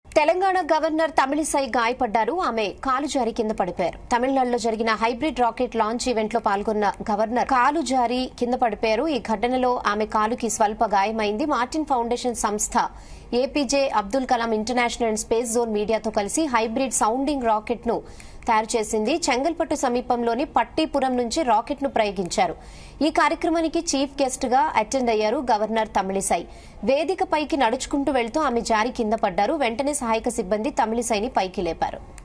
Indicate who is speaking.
Speaker 1: Telangana governor Tamilisai గాయపడ్డారు ఆమె కాలు జారి కింద పడిపోయారు తమిళనాడులో జరిగిన హైబ్రిడ్ రాకెట్ లాంచ్ ఈవెంట్ లో పాల్గొన్న గవర్నర్ కాలు జారి కింద పడిపోయారు ఈ ఘటనలో ఆమె కాలుకి స్వల్ప గాయమైంది మార్టిన్ ఫౌండేషన్ సంస్థ APJ Abdul Kalam international and space zone మీడియాతో కలిసి హైబ్రిడ్ సౌండింగ్ రాకెట్ ను తయారు చేసింది చెంగల్పట్టు సమీపంలోని పట్టీపురం నుంచి రాకెట్ ను ప్రయోగించారు ఈ కార్యక్రమానికి చీఫ్ గెస్ట్ గా అటెండ్ అయ్యారు గవర్నర్ తమిళిసై వేదిక పైకి నడుచుకుంటూ వెళ్తూ ఆమె జారి కింద పడ్డారు వెంటనే సహాయక సిబ్బంది తమిళిసైని పైకి లేపారు